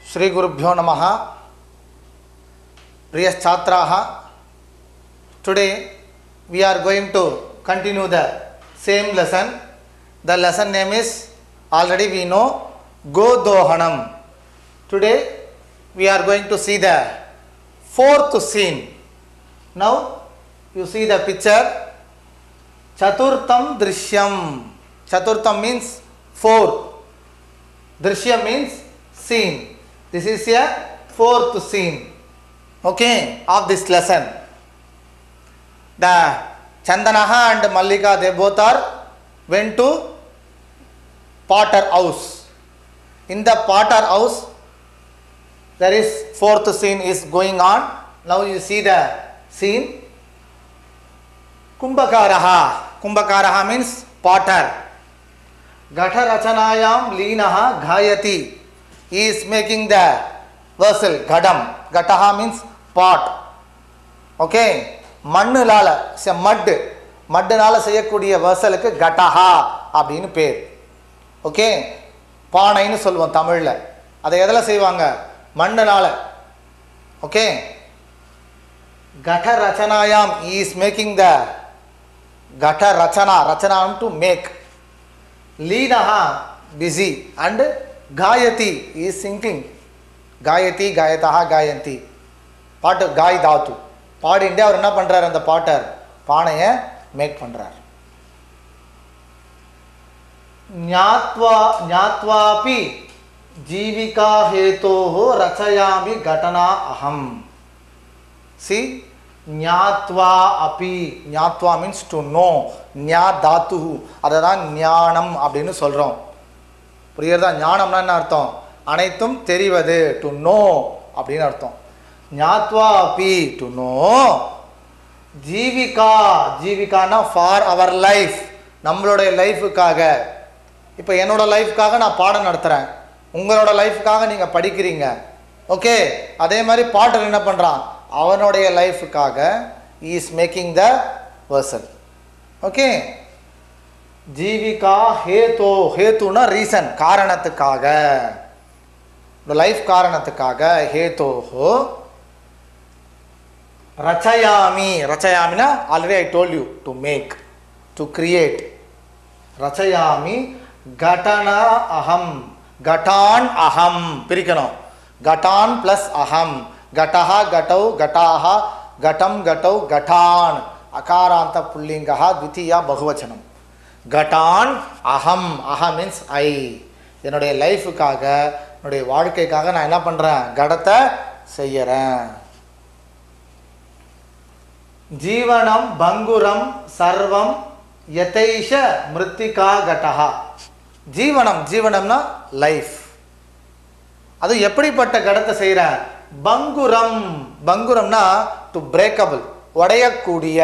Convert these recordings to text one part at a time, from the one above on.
श्रीगुरुभ्यो नमः प्रियश्छात्राः today we are going to continue the same lesson the lesson name is already we know godohanam today we are going to see the fourth scene now you see the picture chaturtham drishyam chaturtham means four drishyam means scene this is a fourth scene okay of this lesson the chandanaha and mallika they both are went to potter house in the potter house there is fourth scene is going on now you see the scene kumbhakaraha kumbhakaraha means potter घटरचनायां लीनः घायति he is making the vessel घटम घटः means pot okay மண்ணுலால மட் மட்டுனால செய்யக்கூடிய வசலுக்கு கட்டஹா அப்படின்னு பேர் okay பானைன்னு சொல்லுவோம் தமிழில் அதை எதில் செய்வாங்க மண்ணுனால ஓகே கட ரச்சனாயாம் இஸ் மேக்கிங் த கட ரச்சனா ரச்சனாம் டு மேக் லீனஹா பிஸி அண்ட் காயதி இஸ் சிங்கிங் காயதி காயதா காயந்தி பாட்டு காய் தாத்து பாடிண்டே அவர் என்ன பண்ணுறார் அந்த பாட்டர் பானையை மேக் பண்ணுறார் ஞாத்வா ஞாத்வாபி ஜீவிகா ஹேதோ ரச்சயாமி கடனா அகம் சி ஞாத்வா அபி ஞாத்வா மீன்ஸ் டு நோ ஞா தாத்து அதை தான் ஞானம் அப்படின்னு சொல்கிறோம் புரியுறதா ஞானம்னா என்ன அர்த்தம் அனைத்தும் தெரிவது டு நோ அப்படின்னு அர்த்தம் ஞாத்வா அபி டு நோ ஜீவிகா ஜீவிகானா ஃபார் அவர் லைஃப் நம்மளுடைய லைஃபுக்காக இப்போ என்னோட லைஃப்காக நான் பாடம் நடத்துகிறேன் உங்களோட லைஃப்காக நீங்கள் படிக்கிறீங்க ஓகே அதே மாதிரி பாட்டர் என்ன பண்ணுறான் அவனுடைய லைஃபுக்காக is making the person okay ஜீவிகா ஹேதோ ஹேத்துனா ரீசன் காரணத்துக்காக லைஃப் காரணத்துக்காக ஹேதோஹோ ரச்சயாமி ரச்சயாமினா already I told you to make to create ரச்சயாமி கடன அகம் கட்டான் அகம் பிரிக்கணும் கட்டான் ப்ளஸ் அகம் கடஹா கடௌ கட்டாஹா கடம் கடௌ கட்டான் அகாராந்த புல்லிங்கா த்விதீயா பகுவச்சனம் கட்டான் அகம் அகம் மீன்ஸ் ஐ என்னுடைய லைஃபுக்காக என்னுடைய வாழ்க்கைக்காக நான் என்ன பண்ணுறேன் கடத்தை செய்யறேன் ஜீவனம் பங்குரம் சர்வம் யதைஷ மிருத்திகா கடஹா ஜீவனம் ஜீவனம்னா லைஃப் அது எப்படிப்பட்ட கடத்தை செய்கிறேன் பங்குரம் பங்குரம்னா டு பிரேக்கபிள் உடையக்கூடிய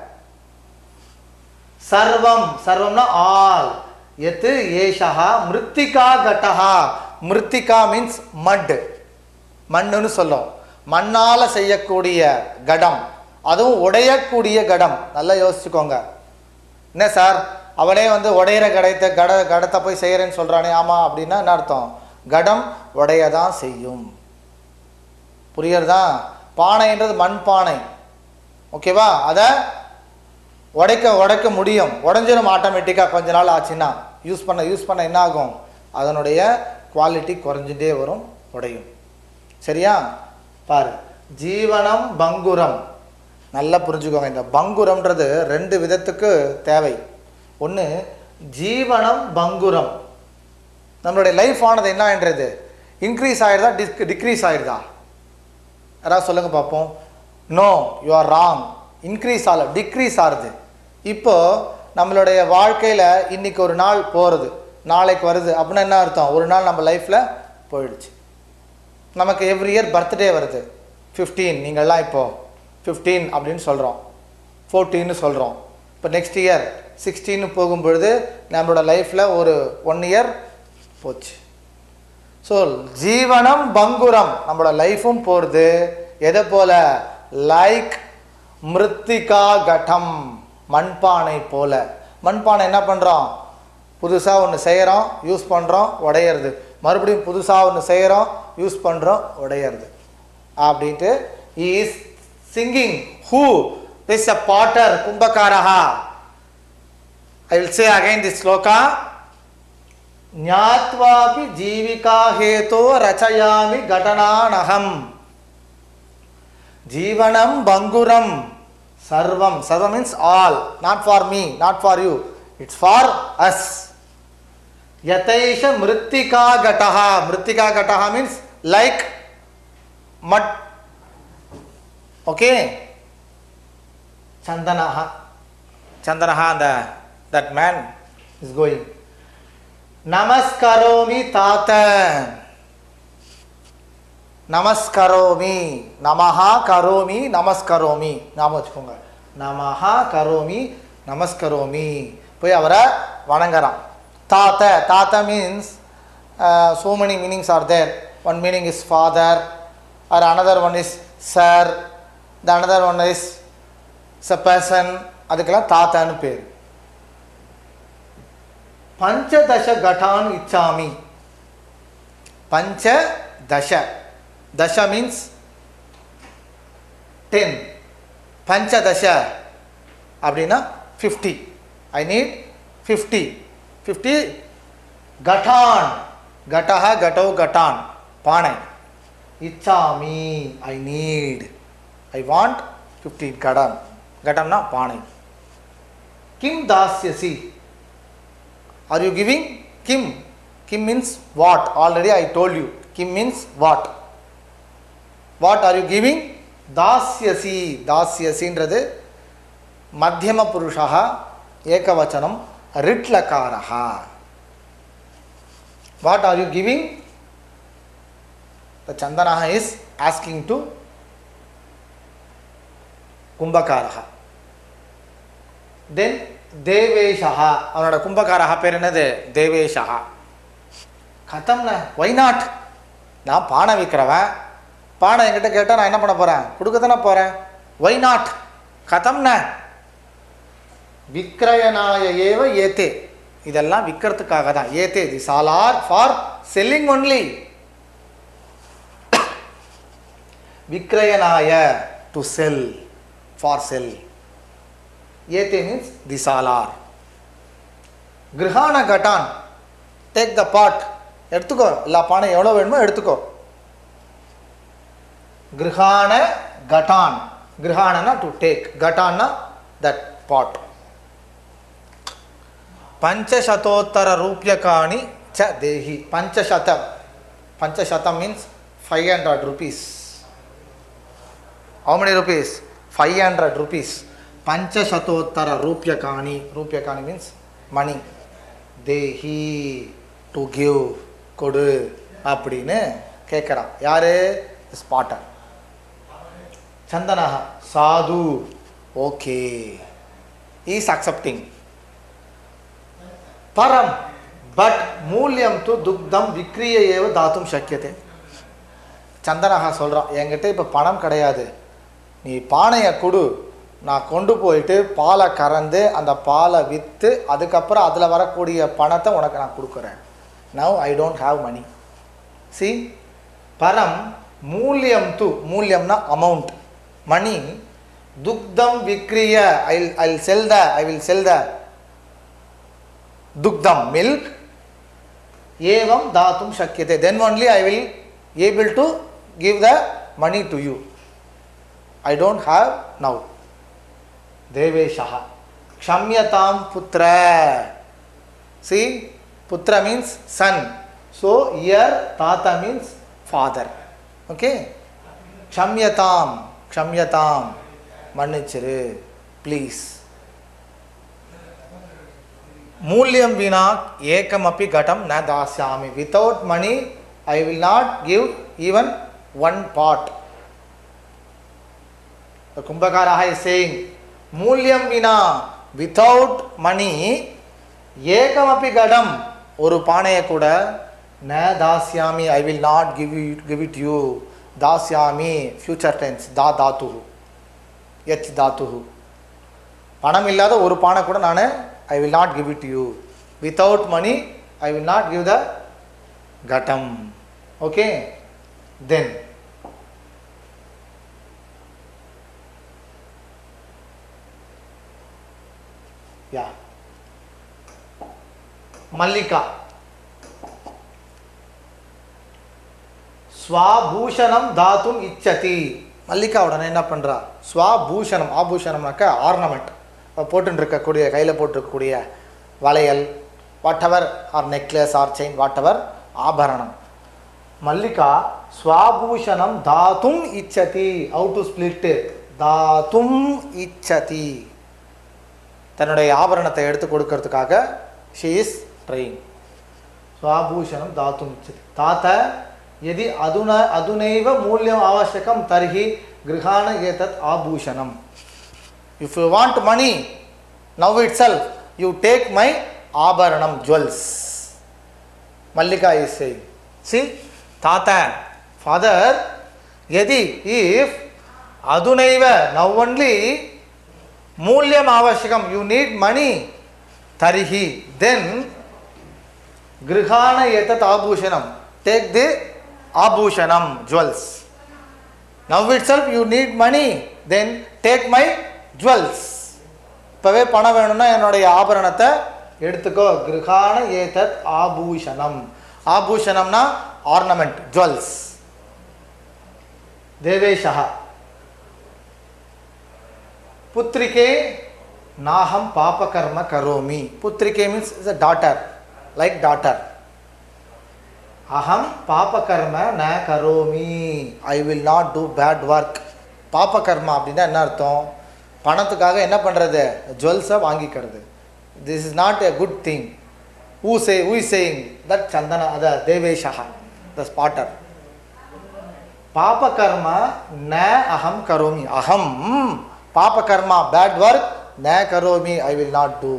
சர்வம் சர்வம்னா ஆல் எத்து ஏஷா மிருத்திகா கட்டஹா மிருத்திகா மீன்ஸ் மட் மண்ணுன்னு சொல்லும் மண்ணால் செய்யக்கூடிய கடம் அதுவும் உடையக்கூடிய கடம் நல்லா யோசிச்சுக்கோங்க என்ன சார் அவனே வந்து உடையிற கடத்தை கட கடத்தை போய் செய்கிறேன்னு சொல்கிறானே ஆமாம் அப்படின்னா என்ன அர்த்தம் கடம் உடைய தான் செய்யும் புரியுறதா பானைன்றது மண் பானை ஓகேவா அதை உடைக்க உடைக்க முடியும் உடஞ்சிடும் ஆட்டோமேட்டிக்காக கொஞ்ச நாள் ஆச்சுன்னா யூஸ் பண்ண யூஸ் பண்ண என்ன ஆகும் அதனுடைய குவாலிட்டி குறைஞ்சிட்டே வரும் உடையும் சரியா பாரு ஜீவனம் பங்குரம் நல்லா புரிஞ்சுக்கோங்க இந்த பங்குரம்ன்றது ரெண்டு விதத்துக்கு தேவை ஒன்று ஜீவனம் பங்குரம் நம்மளுடைய லைஃப் ஆனது என்ன என்றது இன்க்ரீஸ் ஆகிடுதா டிக் டிக்ரீஸ் ஆகிடுதா யாராவது சொல்லுங்கள் பார்ப்போம் no you are wrong increase ஆகல டிக்ரீஸ் ஆகுது இப்போது நம்மளுடைய வாழ்க்கையில் இன்றைக்கி ஒரு நாள் போகிறது நாளைக்கு வருது அப்படின்னா என்ன அர்த்தம் ஒரு நாள் நம்ம லைஃப்பில் போயிடுச்சு நமக்கு எவ்ரி இயர் பர்த்டே வருது ஃபிஃப்டீன் நீங்கள்லாம் இப்போது ஃபிஃப்டீன் அப்படின்னு சொல்கிறோம் ஃபோர்டீன்னு சொல்கிறோம் இப்போ நெக்ஸ்ட் இயர் சிக்ஸ்டீன்னு போகும்பொழுது நம்மளோட லைஃப்பில் ஒரு ஒன் இயர் போச்சு ஸோ ஜீவனம் பங்குரம் நம்மளோட லைஃப்பும் போகிறது எதை போல லைக் மிருத்திகா கட்டம் மண்பானை போல மண்பானை என்ன பண்ணுறோம் புதுசாக ஒன்று செய்கிறோம் யூஸ் பண்ணுறோம் உடையிறது மறுபடியும் புதுசாக ஒன்று செய்கிறோம் யூஸ் பண்ணுறோம் உடையிறது அப்படின்ட்டு is singing who this a potter கும்பகாரஹா I will say again this shloka ஞாத்வாபி ஜீவிகா ஹேதோ ரச்சயாமி கடனானகம் ஜீவனம் பங்குரம் சர்வம் சர்வம் means all not for me not for you it's for us யதைஷ மிருத்திகா கட்டஹா மிருத்திகா கட்டஹா மீன்ஸ் லைக் மட் ஓகே சந்தனஹ சந்தனஹ அந்த தட் மேன் இஸ் கோயிங் நமஸ்கரோமி தாத்த நமஸ்கரோமி நமஹா கரோமி நமஸ்கரோமி ஞாபகம் வச்சுக்கோங்க நமஹா கரோமி நமஸ்கரோமி போய் அவரை வணங்குறான் தாத்த தாத்த means so many meanings are there one meaning is father or another one is sir the another one is is a person அதுக்கெல்லாம் தாத்தான்னு பேர் பஞ்சதச கட்டான் இச்சாமி பஞ்ச தச தச மீன்ஸ் டென் பஞ்சதச அப்படின்னா fifty I need fifty fifty கட்டான் கட்டஹ கட்டோ கட்டான் பானை இச்சாமி I need I want fifty கடன் கடம்னா பானை கிம் தாஸ்யசி Are you giving? Kim. Kim means what? Already I told you. Kim means what? What are you giving? தாஸ்யசி தாஸ்யசின்றது மத்தியம புருஷா ஏகவச்சனம் ரிட்லகாரா what are you giving the Chandana is asking to கும்பகாரா then Devesha அவனோட கும்பகாரா பேர் என்னது தேவேஷா கதம்ல ஒய் நாட் நான் பானை விற்கிறவன் பானை என்கிட்ட கேட்டால் நான் என்ன பண்ண போகிறேன் கொடுக்க தானே போகிறேன் ஒய் நாட் கதம்ன விக்ரயனாய ஏவ ஏத்தே இதெல்லாம் விற்கிறதுக்காக தான் ஏத்தே this all are for selling only விக்ரயனாய டு செல் ஃபார் செல் ஏத்தே மீன்ஸ் திஸ் ஆல் ஆர் கிரகான கட்டான் டேக் த பாட் எடுத்துக்கோ எல்லா பானை எவ்வளோ வேணுமோ எடுத்துக்கோ கிரகான கட்டான் கிரகானனா டு டேக் கட்டான்னா தட் பாட் பஞ்சசதோத்தர ரூபியகாணி ச தேஹி பஞ்சசதம் பஞ்சசதம் means five hundred rupees how many rupees 500 rupees பஞ்சசதோத்தர ரூபியகாணி ரூபியகாணி மீன்ஸ் மணி தேஹி டு கிவ் கொடு அப்படின்னு கேட்குறான் யாரு ஸ்பாட்டர் சந்தனா சாது ஓகே ஈஸ் அக்செப்டிங் பரம் பட் மூல்யம் து துக்தம் விக்ரிய ஏவ தாத்தும் சக்கியதே சந்தனகா சொல்கிறான் என்கிட்ட இப்போ பணம் கிடையாது நீ பானையை கொடு நான் கொண்டு போயிட்டு பாலை கறந்து அந்த பாலை விற்று அதுக்கப்புறம் அதில் வரக்கூடிய பணத்தை உனக்கு நான் கொடுக்குறேன் now I don't have money சி பரம் மூல்யம் து மூல்யம்னா அமௌண்ட் மணி துக்தம் விக்ரிய I I sell the I will sell the துக்தம் மில்க் ஏவம் தாத்தும் சக்கியத்தை then only I will able to give the money to you I don't have now Devesha க்ஷம்யதாம் புத்திர சி புத்திர மீன்ஸ் சன் ஸோ இயர் தாத்தா மீன்ஸ் ஃபாதர் ஓகே க்ஷம்யதாம் க்ஷம்யதாம் மன்னிச்சிரு ப்ளீஸ் மூல்யம் வினா ஏகமப்பி கடம் ந தாஸ்யாமி without money I will not give even one pot கும்பகாராக இஸ் சேயிங் மூல்யம் வினா வித்தவுட் மணி ஏகமப்பி கடம் ஒரு பானையை கூட ந தாஸ்யாமி I will not give you give it you தாஸ்யாமி ஃபியூச்சர் டென்ஸ் தா தாத்து எச் தாத்து பணம் இல்லாத ஒரு பானை கூட நான் I will not give it you without money I will not give the கட்டம் ஓகே then yeah மல்லிகா ஸ்வாபூஷணம் தாத்தும் இச்சதி மல்லிகா உடனே என்ன பண்ணுறா ஸ்வாபூஷணம் ஆபூஷணம்னாக்கா ஆர்னமெண்ட் போட்டுன்னு இருக்கக்கூடிய கையில் போட்டிருக்கக்கூடிய வளையல் whatever or necklace or chain whatever ஆபரணம் மல்லிகா ஸ்வாபூஷணம் தாத்தும் இச்சதி ஹவு டு ஸ்பிளிட் தாத்தும் இச்சதி தன்னுடைய ஆபரணத்தை எடுத்து கொடுக்கறதுக்காக ஷீ இஸ் ட்ரெயின் ஸ்வாபூஷணம் தாத்தும் இச்சதி தாத்த यदि अधुना अधुनैव मूल्यम् आवश्यकं तर्हि गृहाण एतत् आभूषणम् if you want money now itself you take my आभरणं jewels Mallika is saying see ताता फादर् यदि इफ् अधुनैव नौ ओन्लि मूल्यम् आवश्यकं यु नीड् मनी तर्हि देन् गृहाण एतत् आभूषणं टेक् दि ஆபூஷணம் jewels now itself you need money then take my jewels இப்போவே பணம் வேணும்னா என்னுடைய ஆபரணத்தை எடுத்துக்கோ கிருஹான ஏதத் ஆபூஷணம் ஆபூஷணம்னா ஆர்னமெண்ட் ஜுவல்ஸ் தேவேஷா புத்திரிகே நாகம் பாபகர்ம கரோமி புத்திரிகே means is a daughter like daughter அகம் பாபகர்ம ந கரோமி I will not do bad work பாபகர்மா அப்படின்னா என்ன அர்த்தம் பணத்துக்காக என்ன பண்ணுறது ஜுவல்ஸை வாங்கிக்கிறது this is not a good thing who say who saying that Chandana அத தேவேஷா த ஸ்பாட்டர் பாபகர்ம ந அகம் கரோமி அகம் பாபகர்மா பேட் ஒர்க் ந கரோமி ஐ வில் நாட் டூ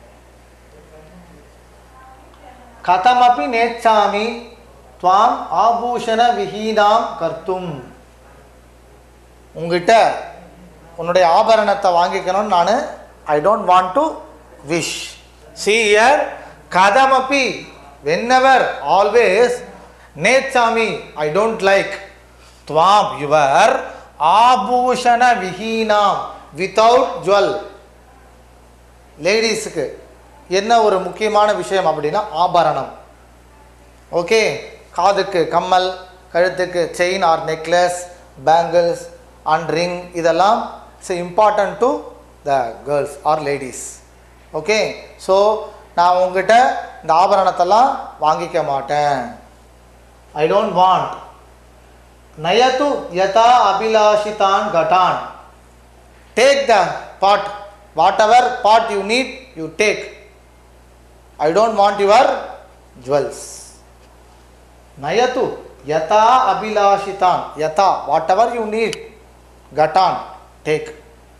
கதமப்பி நேச்சாமி துவாம் ஆபூஷண விஹீனாம் கர்த்தும் உங்ககிட்ட உன்னுடைய ஆபரணத்தை வாங்கிக்கணும்னு நான் I don't want to wish சீயர் கதமப்பி வென்னவர் ஆல்வேஸ் நேச்சாமி ஐ டோன்ட் லைக் துவாம் யுவர் ஆபூஷண விஹீனாம் வித்தவுட் ஜுவல் லேடிஸுக்கு என்ன ஒரு முக்கியமான விஷயம் அப்படின்னா ஆபரணம் ஓகே காதுக்கு கம்மல் கழுத்துக்கு chain or necklace bangles and ring இதெல்லாம் it's important to the girls or ladies okay so நான் உங்ககிட்ட இந்த ஆபரணத்தெல்லாம் வாங்கிக்க மாட்டேன் ஐ டோன்ட் வாண்ட் நயத்து யதா அபிலாஷிதான் கட்டான் take the pot whatever pot you need you take I don't want your jewels. Nayatu yata abhilashitan yata whatever you need gatan take.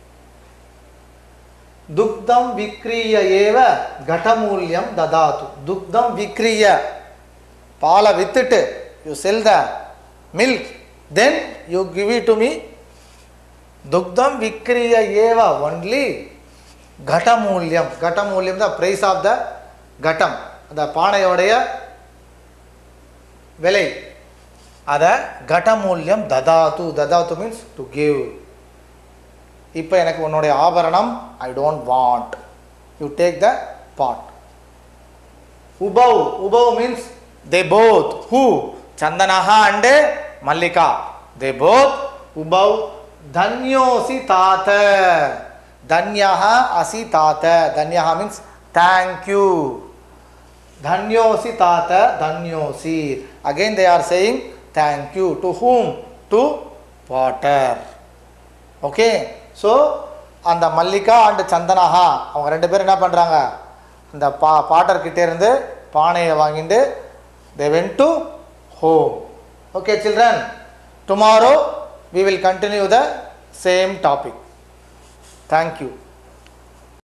दुग्धं विक्रीय एव घटमूल्यं ददातु दुग्धं विक्रीय பாலை வித்துட்டு you sell the milk then you give it to me துக்தம் விக்ரிய ஏவ ஒன்லி கடமூல்யம் கடமூல்யம் த பிரைஸ் ஆஃப் த கட்டம் அந்த பானையோடைய விலை அதை கடமூல்யம் ததாத்து ததாத்து மீன்ஸ் டு கிவ் இப்போ எனக்கு உன்னுடைய ஆபரணம் I don't want you take the pot உபவ் உபவ் மீன்ஸ் தே போத் ஹூ சந்தனஹா அண்ட் மல்லிகா தே போத் உபவ் தன்யோசி தாத்த தன்யஹ அசி தாத்த தன்யஹா மீன்ஸ் தேங்க்யூ தன்யோசி தாத்த தன்யோசி again they are saying thank you to whom to potter okay so அந்த மல்லிகா அண்ட் சந்தனஹா அவங்க ரெண்டு பேரும் என்ன பண்ணுறாங்க அந்த பா பாட்டர்கிட்ட இருந்து பானையை வாங்கிட்டு they went to home okay children tomorrow we will continue the same topic thank you